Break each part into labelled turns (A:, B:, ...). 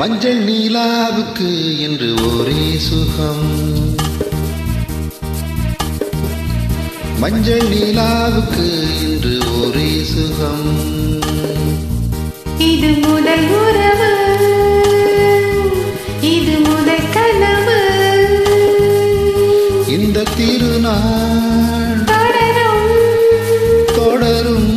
A: மஞ்சள் நீலாவுக்கு என்று ஒரே சுகம் மஞ்சள் நீலாவுக்கு என்று ஒரே சுகம்
B: இது முதல் உறவு இது முதல் கனவு
A: இந்த திருநாள்
B: தொடரும்
A: தொடரும்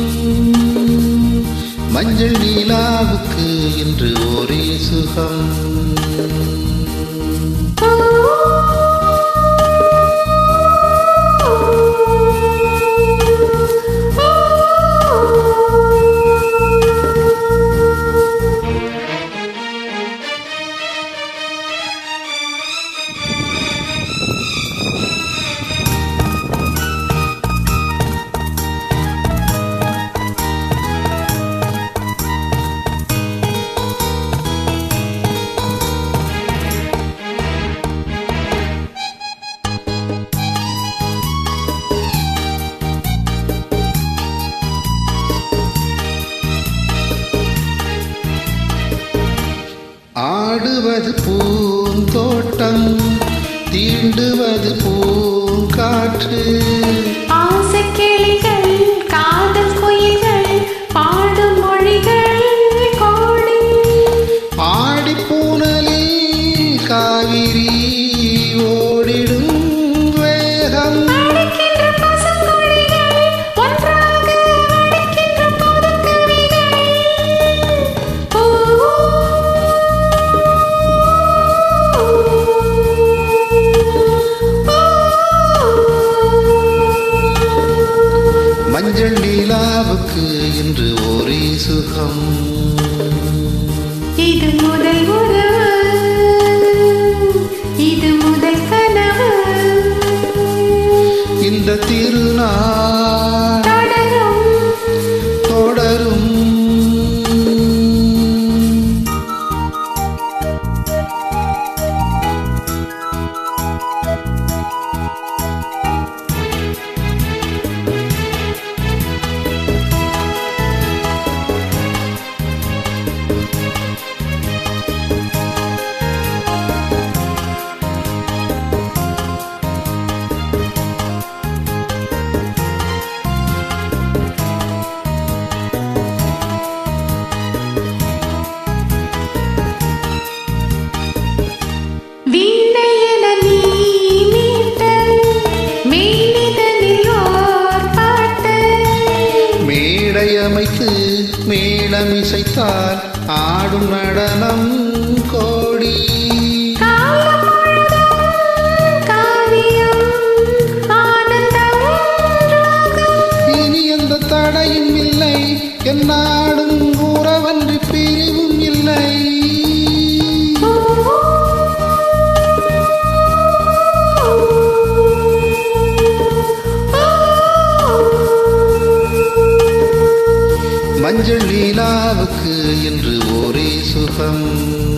A: மஞ்சள் நீலாவுக்கு என்று ஒரே சுகம் ஆடுவது பூந்தோட்டம் தீண்டுவது பூங்காற்று
B: ஆசை கிளிகள் காதல் குயில்கள் பாடும் மொழிகள் கோடி
A: ஆடி பூனலில் காவிரி ஓடிடும் வேகம்
B: அழைக்கின்ற பசுங்குழிகள் ஒன்றாக அழைக்கின்ற புதுக்கவிகள் ஓ
A: மஞ்சள் நீலாவுக்கு இன்று ஒரே சுகம்
B: இது முதல் உறவு இது முதல் கனவு
A: இந்த திருநாள்
B: தொடரும்
A: தொடரும்
B: வீணை என நீ மீட்ட மேனிதனில் ஓர் பாட்டு
A: மேடை அமைத்து மேளம் இசைத்தால் ஆடும் நடனம் கோடி
B: காலம் முழுதும் காவியம் ஆனந்தம் ராகம்
A: இனி எந்த தடையும் இல்லை என்னாடும் உறவன்றி பிரிவும் இல்லை மஞ்சள் நீலாவுக்கு என்று ஒரே சுகம்